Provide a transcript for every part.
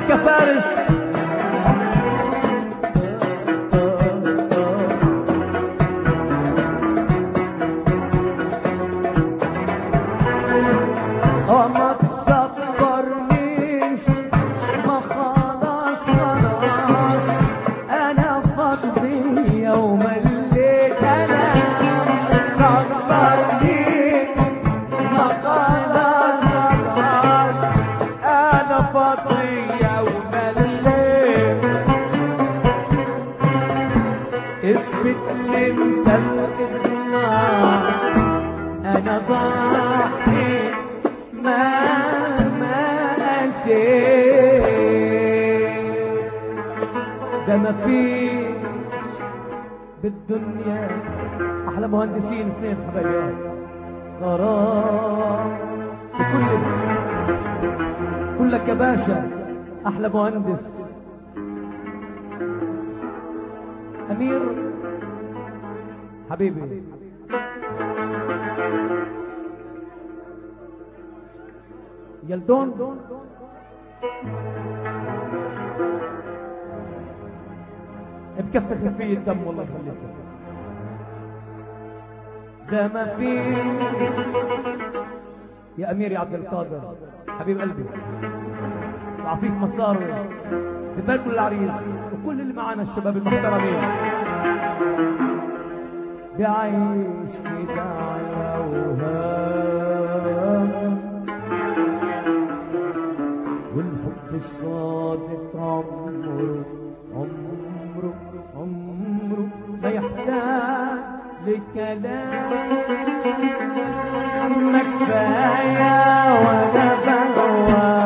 جمالك يا فارس اه ما تصبرنيش ما خلاص خلاص انا فاضي يوم الليل انا صبرنيش ما خلاص خلاص انا فاضي يوم الليل اثبت لي انت الإقناع انا ضحي ما ما أسيت ده ما فيش بالدنيا احلى مهندسين اثنين حبايبي غرام كل كلك يا باشا احلى مهندس امير حبيبي يلدون بكفي خفية دم والله يخليك ده ما في يا امير يا عبد القادر حبيب قلبي وعفيف مصاروي ببال كل العريس وكل اللي معانا الشباب المحترمين بعيش كده على وهام والحب الصادق عمره عمره عمره ما يحتاج لكلام ما كفاية وانا بهوى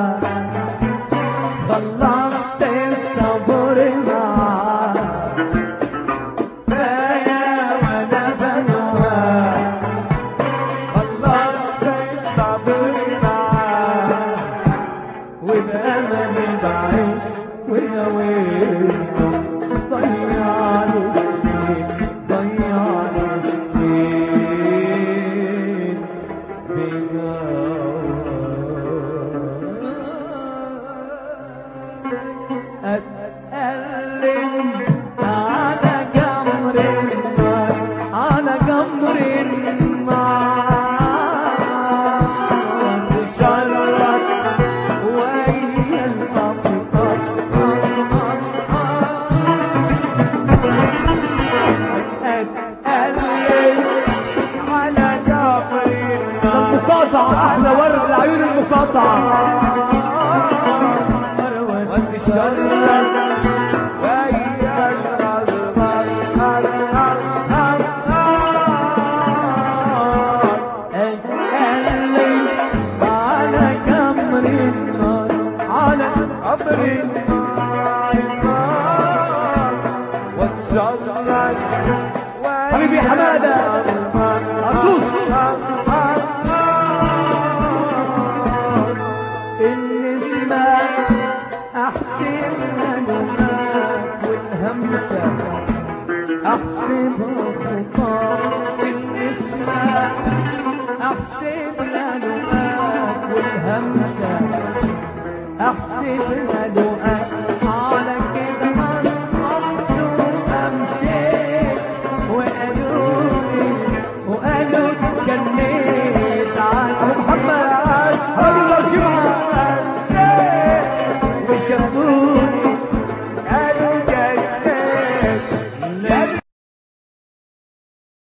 خلصت الصبر معاك كفاية وانا بهوى خلصت الصبر معاك وبأمل بعيش ونويته ضيع له سنين ضيع له سنين بجوار أتألم على جمر النار على جمر النار تشرد ويا الأفكار أتألم على جمر النار المقاطعة أحلى ورد العيون المقاطعة وتشرد ويا أتألم على جمر النار على قبر النار وتشرد حبيبي حمادة عصوص النسمة أحسن منك والهمسة أحسن خطاك النسمة أحسن لنومك والهمسة أحسن لنومك على كده أصبحت أمسك وقالوا لي وقالوا جنيت على أبو محمد راجل الجمعة وشافوه